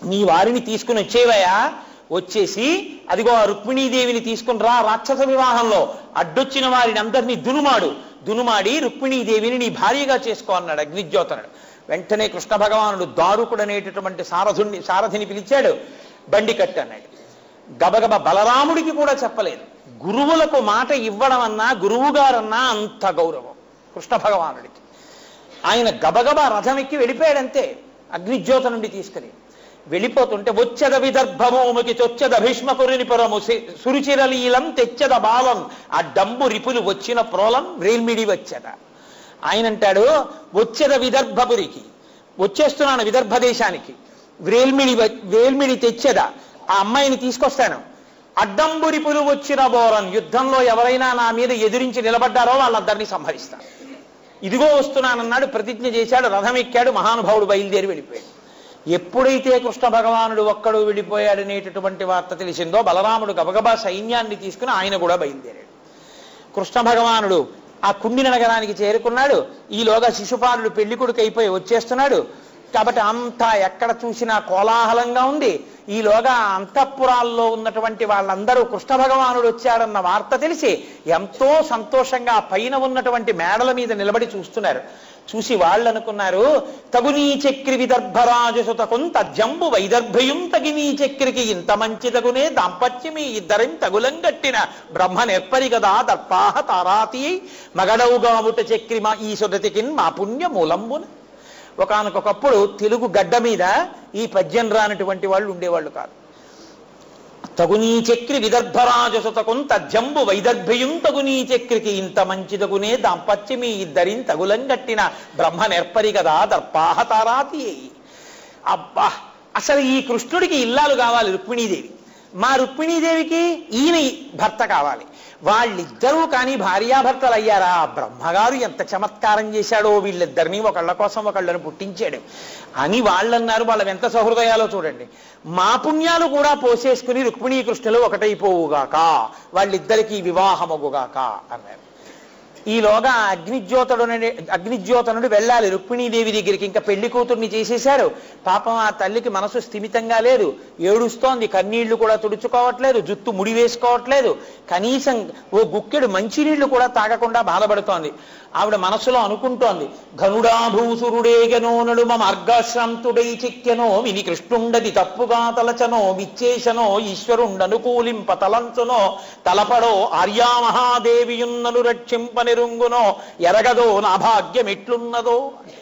నీ వారిని తీసుకుని వచ్చేవయా వచ్చేసి అదిగో ఆ రుక్మిణీదేవిని తీసుకుని రా రాక్షస వివాహంలో అడ్డొచ్చిన వారిని అందరినీ దునుమాడు దునుమాడి రుక్మిణీదేవిని నీ భార్యగా చేసుకో అన్నాడు అగ్నిజ్యోతనుడు వెంటనే కృష్ణ భగవానుడు దారుకుడు అనేటటువంటి సారథుణ్ణి సారథిని పిలిచాడు బండి కట్టు అన్నాడు గబగబ బలరాముడికి కూడా చెప్పలేదు గురువులకు మాట ఇవ్వడం అన్నా గురువు గారన్నా అంత గౌరవం కృష్ణ భగవానుడికి ఆయన గబగబా రథం ఎక్కి వెళ్ళిపోయాడంతే అగ్నిజ్యోత నుండి తీసుకుని వెళ్ళిపోతుంటే వచ్చెద విదర్భమోముకి చొచ్చెద భీష్మకురిని పురము సి- సురుచిరలీలం తెచ్చెద బాలం ఆ డంబు రిపులు వచ్చిన ప్రోలం రేల్మిడి వచ్చెద ఆయన అంటాడు వచ్చెద విదర్భపురికి వచ్చేస్తున్నాను విదర్భ దేశానికి వేల్మిడి వ- వేల్మిడి తెచ్చెద ఆ అమ్మాయిని తీసుకొస్తాను అడ్డంబురిపులు వచ్చిన బోరన్ యుద్ధంలో ఎవరైనా నా మీద ఎదిరించి నిలబడ్డారో వాళ్ళందరినీ సంహరిస్తాను ఇదిగో వస్తున్నానన్నాడు ప్రతిజ్ఞ చేశాడు రథం ఎక్కాడు మహానుభావుడు బయలుదేరి వెళ్ళిపోయాడు ఎప్పుడైతే కృష్ణ భగవానుడు ఒక్కడు వెళ్ళిపోయాడనేటటువంటి వార్త తెలిసిందో బలరాముడు గబగబా సైన్యాన్ని తీసుకుని ఆయన కూడా బయలుదేరాడు కృష్ణ భగవానుడు ఆ కుండిన నగరానికి చేరుకున్నాడు ఈలోగా శిశుపాలుడు పెళ్లి కొడుకు అయిపోయి వచ్చేస్తున్నాడు కాబట్టి అంతా ఎక్కడ చూసినా కోలాహలంగా ఉంది ఈలోగా అంతఃపురాల్లో ఉన్నటువంటి వాళ్ళందరూ కృష్ణ భగవానుడు వచ్చాడన్న వార్త తెలిసి ఎంతో సంతోషంగా ఆ పైన ఉన్నటువంటి మేడల మీద నిలబడి చూస్తున్నారు చూసి వాళ్ళు అనుకున్నారు తగునీ చక్రి విదర్భరాజు సుతకున్ తజ్జంబు వైదర్భయం తగినీ చక్రికి ఇంత మంచి తగునే దాంపత్యమి ఇద్దరం తగులం గట్టిన బ్రహ్మ నెప్పరి కదా దర్పాహ తారాతి మగడవుగాముట చక్రి మా ఈ సుదతికిన్ మా పుణ్య మూలంబున ఒకనకొకప్పుడు తెలుగు గడ్డ మీద ఈ పద్యం రానటువంటి వాళ్ళు ఉండేవాళ్ళు కాదు తగునీ చక్రి విదర్భరాజసుతకుం తజ్జంబు వైదర్భ్యం తగునీ చక్రికి ఇంత మంచిదగునే దాంపత్యమి ఇద్దరిన్ తగులం గట్టిన బ్రహ్మ నెర్పరి కదా దర్పాహ తారాతి అబ్బా అసలు ఈ కృష్ణుడికి ఇల్లాలు కావాలి రుక్మిణీదేవి మా రుక్మిణీదేవికి ఈయన భర్త కావాలి వాళ్ళిద్దరూ కానీ భార్యాభర్తలు అయ్యారా బ్రహ్మగారు ఎంత చమత్కారం చేశాడో వీళ్ళిద్దరినీ ఒకళ్ళ కోసం ఒకళ్ళని పుట్టించాడు అని వాళ్ళన్నారు వాళ్ళవి ఎంత సహృదయాలో చూడండి మా పుణ్యాలు కూడా పోసేసుకుని రుక్మిణీ కృష్ణులు ఒకటైపోవుగాక వాళ్ళిద్దరికీ వివాహమగుగాక అన్నారు ఈలోగా అగ్నిజ్యోతుడు అగ్నిజ్యోతనుడు వెళ్ళాలి రుక్మిణీదేవి దగ్గరికి ఇంకా పెళ్లి కూతుర్ని చేసేశారు పాపం ఆ తల్లికి మనసు స్థిమితంగా లేదు ఏడుస్తోంది కన్నీళ్లు కూడా తుడుచుకోవట్లేదు జుత్తు ముడి వేసుకోవట్లేదు కనీసం ఓ గుక్కెడు మంచినీళ్లు కూడా తాగకుండా బాధపడుతోంది ఆవిడ మనసులో అనుకుంటోంది ఘనుడాభూసురుడేగనో నడుమ మార్గాశ్రాంతుడై చిక్కెనో విని కృష్ణుండది తప్పుగా తలచనో విచ్చేశనో ఈశ్వరుండనుకూలింప తలంచునో తలపడో ఆర్యామహాదేవియున్నను రక్షింపనిరుంగునో ఎరగదో నా భాగ్యం ఎట్లున్నదో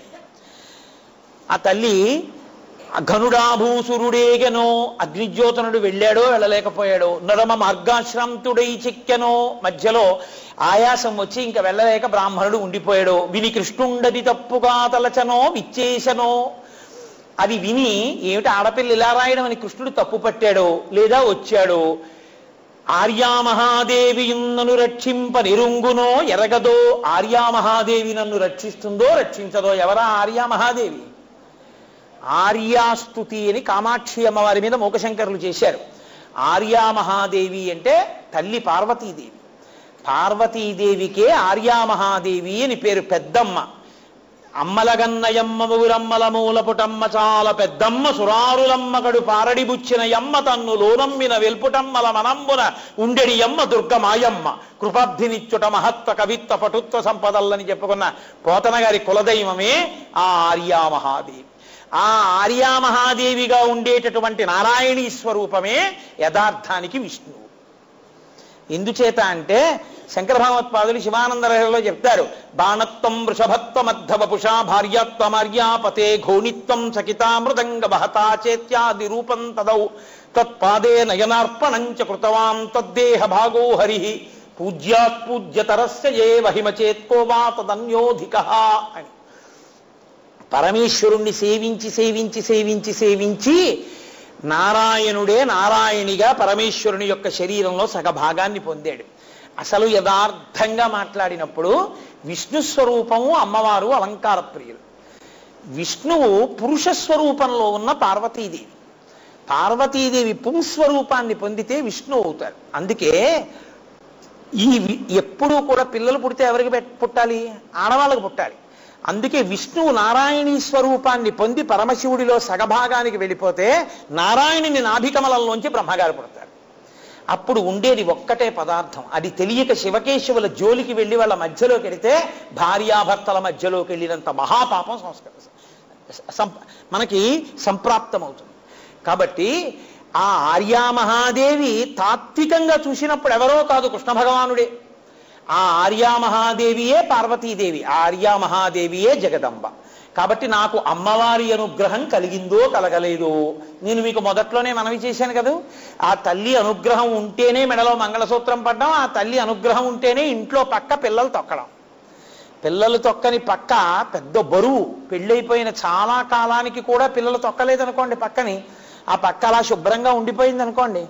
ఆ తల్లి ఘనుడాభూసురుడేగనో అగ్నిజ్యోతనుడు వెళ్ళాడో వెళ్ళలేకపోయాడో నరమ మార్గాశ్రాంతుడై చిక్కెనో మధ్యలో ఆయాసం వచ్చి ఇంకా వెళ్ళలేక బ్రాహ్మణుడు ఉండిపోయాడో విని కృష్ణుండది తప్పుగా తలచనో విచ్చేశనో అది విని ఏమిటి ఆడపిల్ల ఇలా రాయడం అని కృష్ణుడు తప్పు పట్టాడో లేదా వచ్చాడో ఆర్యామహాదేవి నన్ను రక్షింప నిరుంగునో ఎరగదో ఆర్యామహాదేవి నన్ను రక్షిస్తుందో రక్షించదో ఎవరా ఆర్యామహాదేవి ఆర్యాస్తుతి అని కామాక్షి అమ్మవారి మీద మూకశంకరులు చేశారు ఆర్యామహాదేవి అంటే తల్లి పార్వతీదేవి పార్వతీదేవికే ఆర్యామహాదేవి అని పేరు పెద్దమ్మ అమ్మలగన్నయమ్మ ఊరమ్మల మూలపుటమ్మ చాలా పెద్దమ్మ సురారులమ్మ కడు పారడిబుచ్చిన యమ్మ తన్ను లోనమ్మిన వెల్పుటమ్మల మనంబున ఉండెడి యమ్మ దుర్గమాయమ్మ కృపాబ్ధినిచ్చుట మహత్వ కవిత్వ పటుత్వ సంపదల్లని చెప్పుకున్న పోతన గారి కులదైవమే ఆ ఆర్యామహాదేవి ఆ ఆర్యామహాదేవిగా ఉండేటటువంటి నారాయణీ స్వరూపమే యథార్థానికి విష్ణువు ఎందుచేత అంటే శంకర భగవత్పాదులు శివానందరహలో చెప్తారు బాణత్వం వృషభత్వమర్ధవపుషా భార్యాత్వమార్యాపతే ఘోణిత్వం సకితామృదంగ బహతా చేత్యాది రూపం తదౌ తత్పాదే నయనార్పణంచ కృతవాన్ తద్దేహ భాగో హరి పూజ్యాత్ పూజ్యతరస్య ఏ వహిమచేత్కో వా తదన్యోధిక అని పరమేశ్వరుణ్ణి సేవించి సేవించి సేవించి సేవించి నారాయణుడే నారాయణిగా పరమేశ్వరుని యొక్క శరీరంలో సగభాగాన్ని పొందాడు అసలు యథార్థంగా మాట్లాడినప్పుడు విష్ణు స్వరూపము అమ్మవారు అలంకార ప్రియులు విష్ణువు పురుష స్వరూపంలో ఉన్న పార్వతీదేవి పార్వతీదేవి పుంస్వరూపాన్ని పొందితే విష్ణు అవుతారు అందుకే ఈ వి- ఎప్పుడూ కూడా పిల్లలు పుడితే ఎవరికి పెట్- పుట్టాలి ఆడవాళ్ళకు పుట్టాలి అందుకే విష్ణువు నారాయణీ స్వరూపాన్ని పొంది పరమశివుడిలో సగభాగానికి వెళ్ళిపోతే నారాయణుని నాభికమలంలోంచి బ్రహ్మగారు పుడతారు అప్పుడు ఉండేది ఒక్కటే పదార్థం అది తెలియక శివకేశవుల జోలికి వెళ్ళి వాళ్ళ మధ్యలోకి వెళితే భార్యాభర్తల మధ్యలోకి వెళ్ళినంత మహాపాపం సంస్కృత సం- మనకి సంప్రాప్తమవుతుంది కాబట్టి ఆ ఆర్యామహాదేవి తాత్వికంగా చూసినప్పుడు ఎవరో కాదు కృష్ణ భగవానుడే ఆ ఆర్యామహాదేవియే పార్వతీదేవి ఆ ఆర్యామహాదేవియే జగదంబ కాబట్టి నాకు అమ్మవారి అనుగ్రహం కలిగిందో కలగలేదో నేను మీకు మొదట్లోనే మనవి చేశాను కదా ఆ తల్లి అనుగ్రహం ఉంటేనే మెడలో మంగళసూత్రం పడ్డం ఆ తల్లి అనుగ్రహం ఉంటేనే ఇంట్లో పక్క పిల్లలు తొక్కడం పిల్లలు తొక్కని పక్క పెద్ద బరువు పెళ్ళైపోయిన చాలా కాలానికి కూడా పిల్లలు తొక్కలేదనుకోండి పక్కని ఆ పక్క అలా శుభ్రంగా ఉండిపోయింది అనుకోండి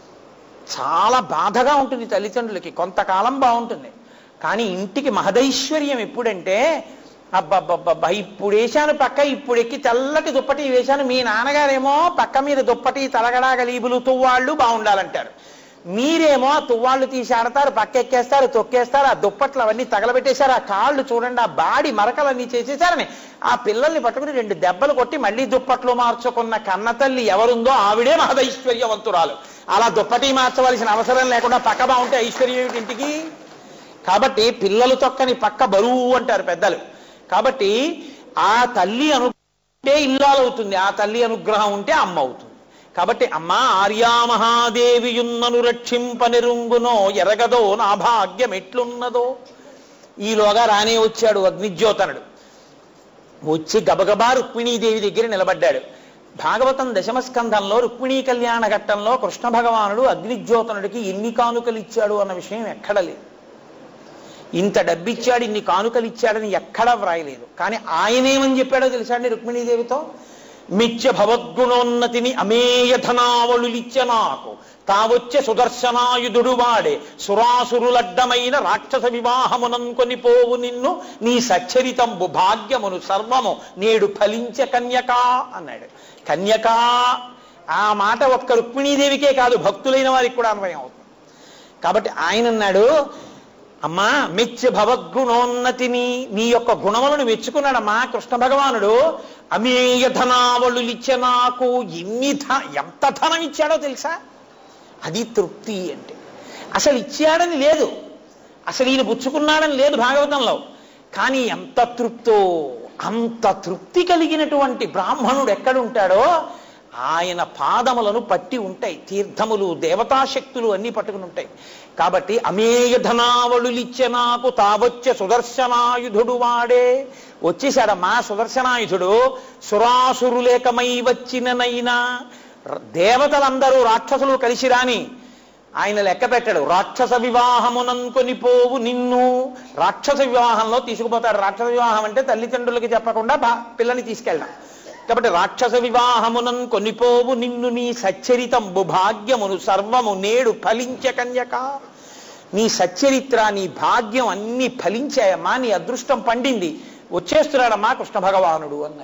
చాలా బాధగా ఉంటుంది తల్లిదండ్రులకి కొంతకాలం బాగుంటుంది కానీ ఇంటికి మహదైశ్వర్యం ఎప్పుడంటే అబ్బబ్బబ్బబ్బా ఇప్పుడు వేశాను పక్క ఇప్పుడు ఎక్కి తెల్లటి దుప్పటి వేశాను మీ నాన్నగారేమో పక్క మీద దుప్పటి తలగడా గలీబులు తువ్వాళ్ళు బాగుండాలంటారు మీరేమో ఆ తువ్వాళ్ళు తీసి ఆడతారు పక్క ఎక్కేస్తారు తొక్కేస్తారు ఆ దుప్పట్లు అవన్నీ తగలబెట్టేశారు ఆ కాళ్ళు చూడండి ఆ బాడి మరకలన్నీ చేసేసారని ఆ పిల్లల్ని పట్టుకుని రెండు దెబ్బలు కొట్టి మళ్ళీ దుప్పట్లు మార్చుకున్న కన్న తల్లి ఎవరుందో ఆవిడే మహదైశ్వర్యవంతురాలు అలా దుప్పటి మార్చవలసిన అవసరం లేకుండా పక్క బాగుంటే ఐశ్వర్యం ఏమిటి ఇంటికి కాబట్టి పిల్లలు తొక్కని పక్క బరువు అంటారు పెద్దలు కాబట్టి ఆ తల్లి అనుకుంటే ఇల్లాలవుతుంది ఆ తల్లి అనుగ్రహం ఉంటే అమ్మ అవుతుంది కాబట్టి అమ్మ ఆర్యామహాదేవియున్నను రక్షింపనిరుంగునో ఎరగదో నా భాగ్యం ఎట్లున్నదో ఈలోగా రానే వచ్చాడు అగ్నిజ్యోతనుడు వచ్చి గబగబా రుక్మిణీదేవి దగ్గర నిలబడ్డాడు భాగవతం దశమ స్కంధంలో రుక్మిణీ కళ్యాణ ఘట్టంలో కృష్ణ భగవానుడు అగ్నిజ్యోతనుడికి ఎన్ని కానుకలు ఇచ్చాడు అన్న విషయం ఎక్కడ లేదు ఇంత డబ్బిచ్చాడు ఇన్ని కానుకలు ఇచ్చాడని ఎక్కడా వ్రాయలేదు కానీ ఆయనేమని చెప్పాడో తెలుసా అండి రుక్మిణీదేవితో మిథ్య భవద్గుణోన్నతిని అమేయధనావళులిచ్చ నాకు తావొచ్చే సుదర్శనాయుధుడు వాడే సురాసురులడ్డమైన రాక్షస వివాహమునంకొని పోవు నిన్ను నీ సచ్చరితంబు భాగ్యమును సర్వము నేడు ఫలించ కన్యకా అన్నాడు కన్యకా ఆ మాట ఒక్క రుక్మిణీదేవికే కాదు భక్తులైన వారికి కూడా అన్వయం అవుతుంది కాబట్టి ఆయన అన్నాడు అమ్మా మెచ్చి భవద్గుణోన్నతిని నీ యొక్క గుణములను మెచ్చుకున్నాడమ్మా కృష్ణ భగవానుడు అమేయ ధనావళులిచ్చ నాకు ఎన్ని ధ ఎంత ధనం ఇచ్చాడో తెలుసా అది తృప్తి అంటే అసలు ఇచ్చాడని లేదు అసలు ఈయన పుచ్చుకున్నాడని లేదు భాగవతంలో కానీ ఎంత తృప్తో అంత తృప్తి కలిగినటువంటి బ్రాహ్మణుడు ఎక్కడుంటాడో ఆయన పాదములను పట్టి ఉంటాయి తీర్థములు దేవతాశక్తులు అన్నీ పట్టుకుని ఉంటాయి కాబట్టి అమేయ ధనావళులిచ్చే నాకు తావొచ్చే సుదర్శనాయుధుడు వాడే వచ్చేశాడమ్మా సుదర్శనాయుధుడు సురాసురులేకమై వచ్చిననైనా దేవతలందరూ రాక్షసులు కలిసి రాని ఆయన లెక్క పెట్టాడు రాక్షస వివాహమునంకొని పోవు నిన్ను రాక్షస వివాహంలో తీసుకుపోతాడు రాక్షస వివాహం అంటే తల్లిదండ్రులకి చెప్పకుండా బా పిల్లని తీసుకెళ్ళడం కాబట్టి రాక్షస వివాహమునన్ కొనిపోవు నిన్ను నీ సచ్చరితంబు భాగ్యమును సర్వము నేడు ఫలించ కన్యక నీ సచ్చరిత్ర నీ భాగ్యం అన్ని ఫలించాయమ్మా నీ అదృష్టం పండింది వచ్చేస్తున్నాడమ్మా కృష్ణ భగవానుడు అన్న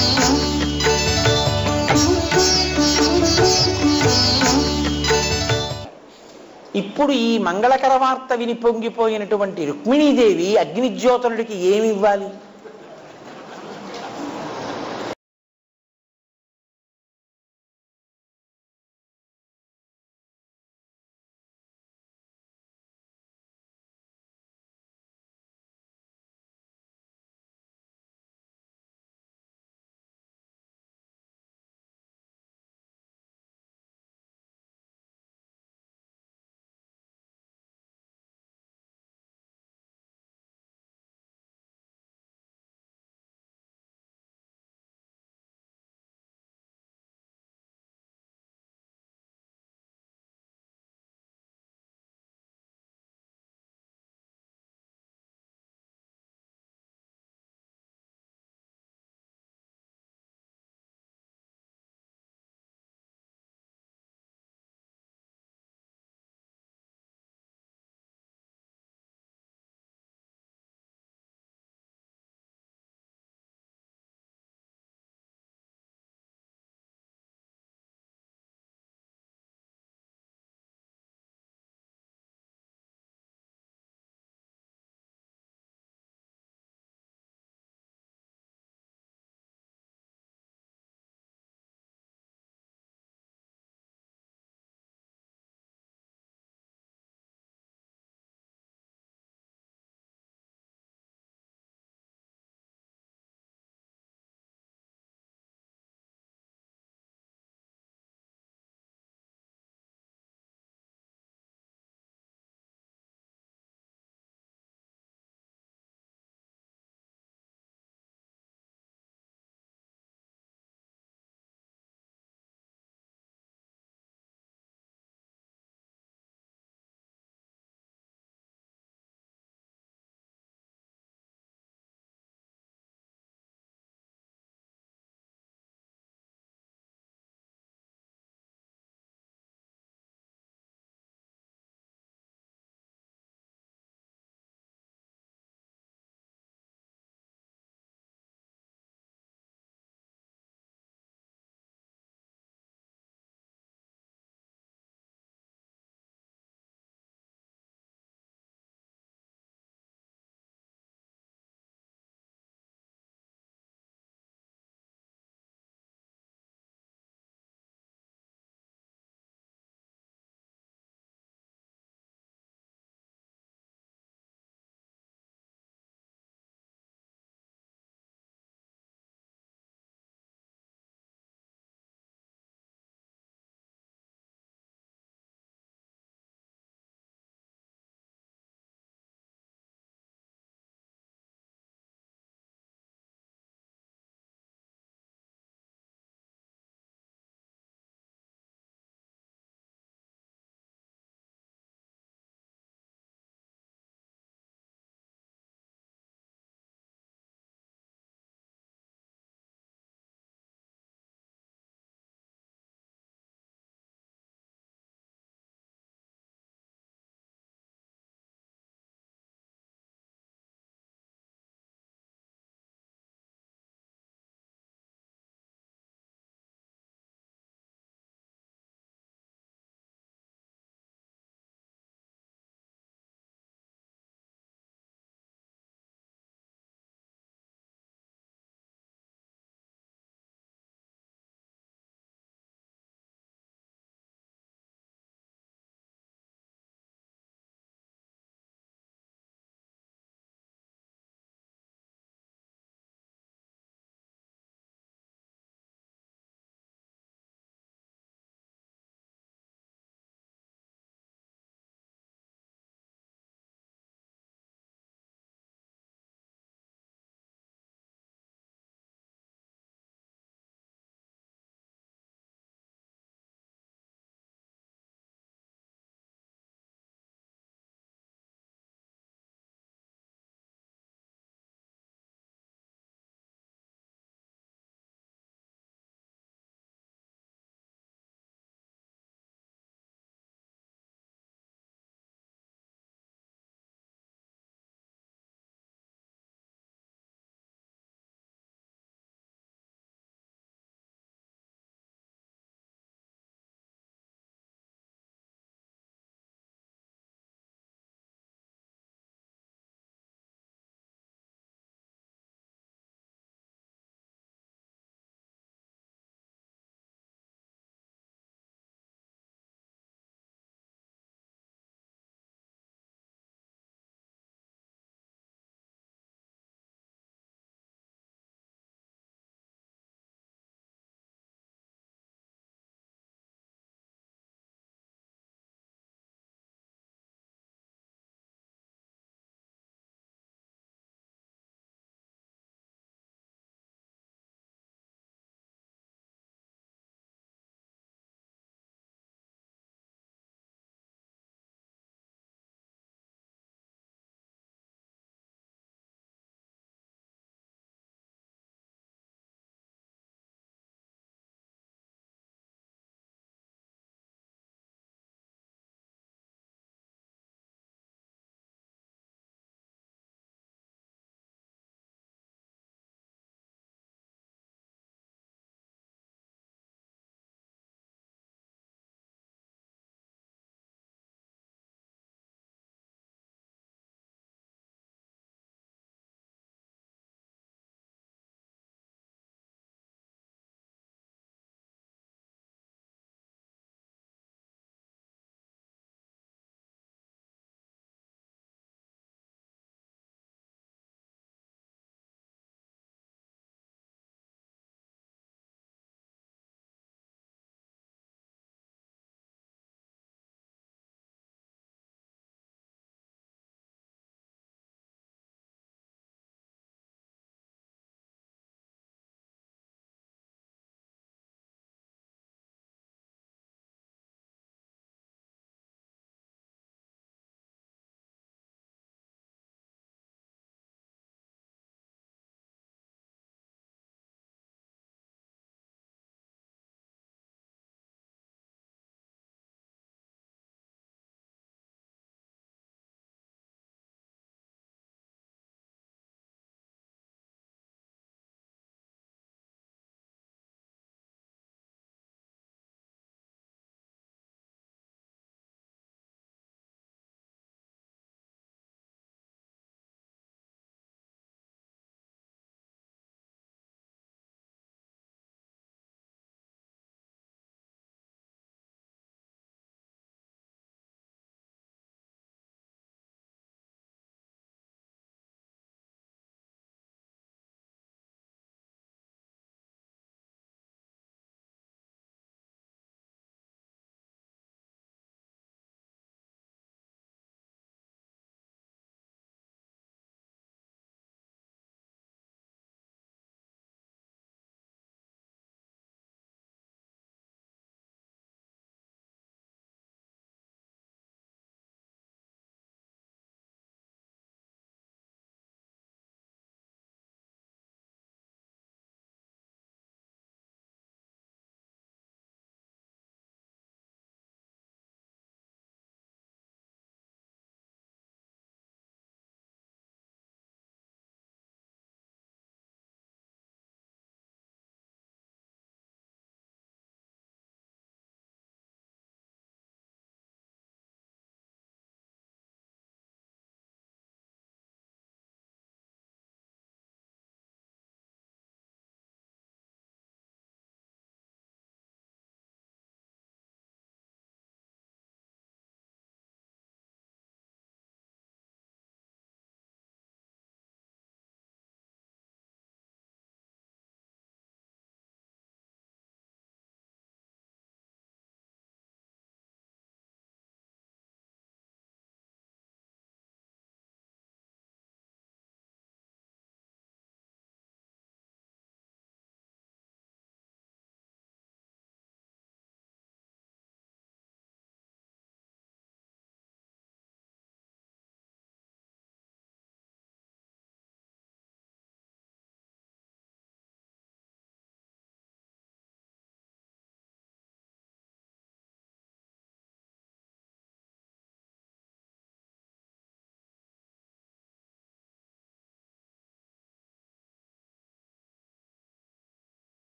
ఇప్పుడు ఈ మంగళకర వార్త విని పొంగిపోయినటువంటి రుక్మిణీదేవి అగ్నిజ్యోతనుడికి ఏమి ఇవ్వాలి